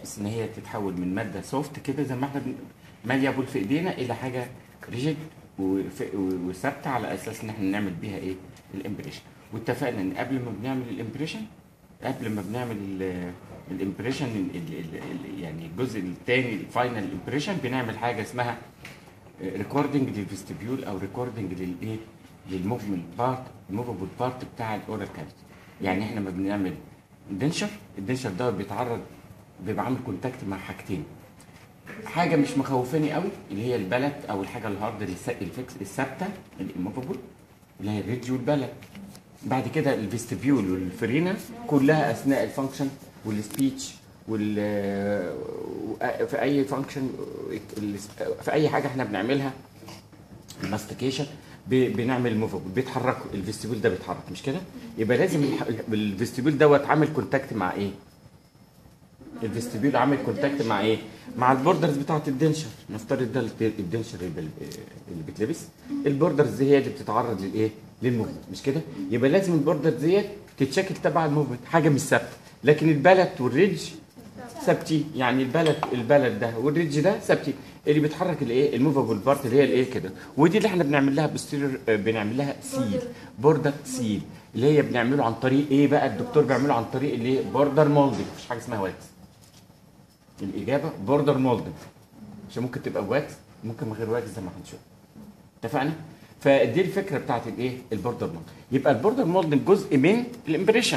بروبرتيز ان هي تتحول من ماده سوفت كده زي ما احنا بن- ماليابل في ايدينا الى حاجه ريجيد وثابته على اساس ان احنا نعمل بيها ايه الامبريشن واتفقنا ان قبل ما بنعمل الامبريشن قبل ما بنعمل الامبريشن يعني الجزء الثاني الفاينل امبريشن بنعمل حاجه اسمها ريكوردنج للفيستبيول او ريكوردنج للايه للموفمنت بارت الموفبل بارت بتاع الاورال كافيتي يعني احنا لما بنعمل دنشر الدنشر ده بيتعرض بيبقى عامل كونتاكت مع حاجتين حاجه مش مخوفاني قوي اللي هي البلد او الحاجه الهارد الس- الفيكس الثابته الموفبل اللي هي الريدج والبلد بعد كده الفيستبيول والفرينا كلها اثناء الفانكشن والسبيتش وال في اي فانكشن في اي حاجه احنا بنعملها الماستيكيشن بنعمل موفبل بيتحركوا الفيستبيول ده بيتحرك مش كده يبقى لازم الح- الفيستبيول دوت عامل كونتاكت مع ايه الفيستبيول عامل كونتاكت مع ايه مع البوردرز بتاعه الدنشر نفترض ده الد- الدنشر اللي بال- اللي بيتلبس البوردرز دي هي اللي بتتعرض للايه للموفمنت مش كده يبقى لازم البوردرز ديت تتشكل تبع الموفمنت حاجه مش ثابته لكن البلد والريدج ثابتين يعني البلد البلد ده والريدج ده ثابتين اللي بيتحرك الايه الموفابل بارت اللي هي الايه كده ودي اللي احنا بنعمل لها بستيرر بنعمل لها سيل بوردر سيل اللي هي بنعمله عن طريق ايه بقى الدكتور بيعمله عن طريق الايه بوردر مولدنج مفيش حاجه اسمها واكس الاجابه بوردر مولدنج عشان ممكن تبقى واكس ممكن من غير واكس زي ما هنشوف اتفقنا فدي الفكره بتاعت الايه البوردر مولدنج يبقى البوردر مولدنج جزء من الامبريشن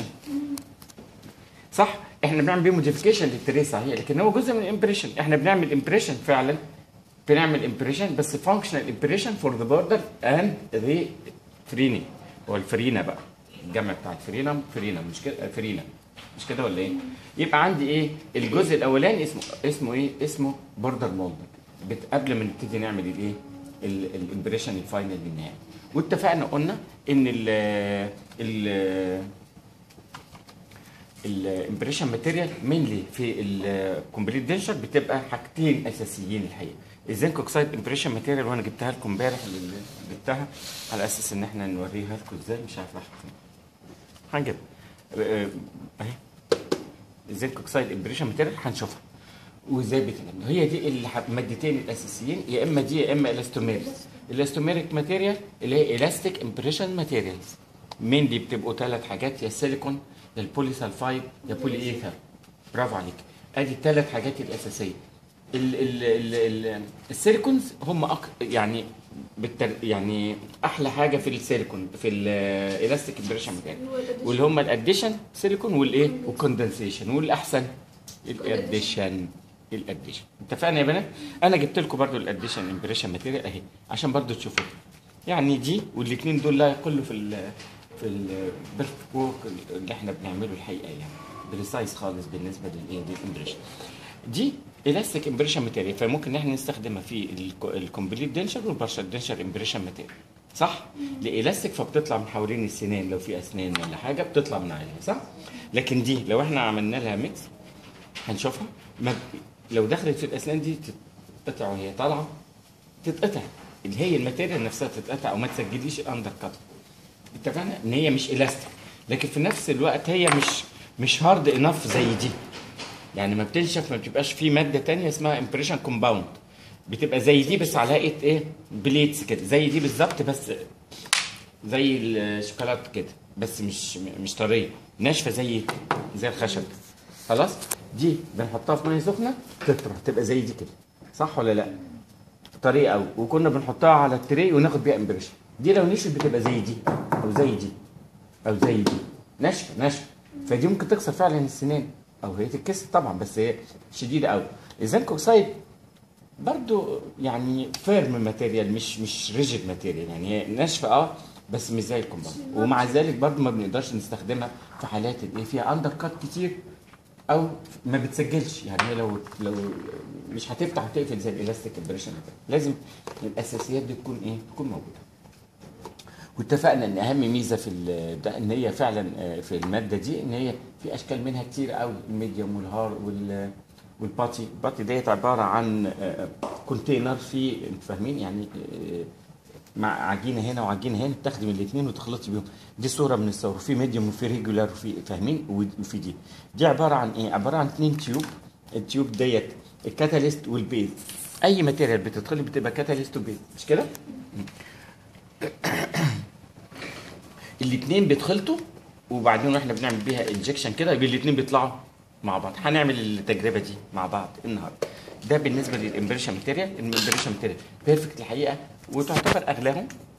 صح احنا بنعمل بيه موديفيكيشن للتري صحيح لكن هو جزء من الامبريشن احنا بنعمل امبريشن فعلا بنعمل امبريشن بس فانكشنال امبريشن فور ذا بوردر اند ذا فريني هو الفرينا بقى الجمع بتاع الفرينا فرينا مش كده فرينا مش كده ولا ايه يبقى عندي ايه الجزء الاولاني اسمه اسمه ايه اسمه بوردر مولدنج قبل ما نبتدي نعمل الايه الامبريشن الفاينل للنهايه واتفقنا قلنا ان ال ال الامبريشن ماتيريال مينلي في الكومبليت دنشر بتبقى حاجتين اساسيين الحقيقه الزنك اوكسايد امبريشن ماتيريال وانا جبتها لكم امبارح اللي جبتها على اساس ان احنا نوريها لكم ازاي مش عارف راحت فين هنجيبها آه، اهي الزنك اوكسايد امبريشن ماتيريال هنشوفها وازاي بتنام هي دي المادتين الاساسيين يا اما دي يا اما الاستوميريك الاستوميريك ماتيريال اللي هي الاستيك امبريشن ماتيريالز مين دي بتبقوا ثلاث حاجات يا سيليكون يا البولي سلفايد يا بولي ايثر برافو عليك ادي الثلاث حاجات الاساسيه ال ال ال ال السيليكونز هم أك... يعني بالتر... يعني احلى حاجه في السيليكون في الالاستيك امبريشن ماتيريال واللي هم الاديشن سيليكون والايه والكوندنسيشن والاحسن الاديشن الاديشن اتفقنا يا بنات انا جبت لكم برضو الاديشن امبريشن ماتيريال اهي عشان برضو تشوفوا يعني دي والاثنين دول لا يقلوا في ال في البيرفكت وورك اللي احنا بنعمله الحقيقه يعني بريسايز خالص بالنسبه للايه للامبريشن دي الاستيك امبريشن ماتيريال فممكن ان احنا نستخدمها في الكومبليت دنشر والبارشال دنشر امبريشن ماتيريال صح؟ الالاستيك فبتطلع من حوالين السنان لو في اسنان ولا حاجه بتطلع من عليها صح؟ لكن دي لو احنا عملنا لها ميكس هنشوفها ما لو دخلت في الاسنان دي تتقطع وهي طالعه تتقطع اللي هي الماتيريال نفسها تتقطع وما تسجليش الاندر كات اتفقنا ان هي مش الاستيك لكن في نفس الوقت هي مش مش هارد انف زي دي يعني ما بتنشف ما بتبقاش في ماده تانية اسمها امبريشن كومباوند بتبقى زي دي بس على هيئه ايه بليتس كده زي دي بالظبط بس زي الشوكولاته كده بس مش مش طريه ناشفه زي زي الخشب خلاص دي بنحطها في ميه سخنه تطرى تبقى زي دي كده صح ولا لا طريه قوي وكنا بنحطها على التري وناخد بيها امبريشن دي لو نشفت بتبقى زي دي او زي دي او زي دي ناشفه ناشفه فدي ممكن تكسر فعلا السنان او هي تتكسر طبعا بس هي شديده قوي الزنك اوكسايد برضو يعني فيرم ماتيريال مش مش ريجيد ماتيريال يعني هي ناشفه اه بس مش زي الكومباوند ومع ذلك برضو ما بنقدرش نستخدمها في حالات اللي فيها اندر كات كتير او ما بتسجلش يعني هي لو لو مش هتفتح وتقفل زي الالاستيك امبريشن لازم الاساسيات دي تكون ايه تكون موجوده واتفقنا ان اهم ميزه في ده ان هي فعلا في الماده دي ان هي في اشكال منها كتير قوي الميديوم والهار وال والباتي الباتي ديت عباره عن كونتينر فيه انتوا فاهمين يعني مع عجينه هنا وعجينه هنا بتاخدي من الاثنين وتخلطي بيهم دي صوره من الصور في ميديوم وفي ريجولار وفي فاهمين وفي دي دي عباره عن ايه عباره عن اثنين تيوب التيوب ديت الكاتاليست والبيز اي ماتيريال بتتخلط بتبقى كاتاليست وبيز مش كده؟ الاثنين بيتخلطوا وبعدين واحنا بنعمل بيها انجكشن كده يبقى الاثنين بيطلعوا مع بعض هنعمل التجربه دي مع بعض النهارده ده بالنسبه للامبريشن ماتيريال الامبريشن ماتيريال بيرفكت الحقيقه وتعتبر اغلاهم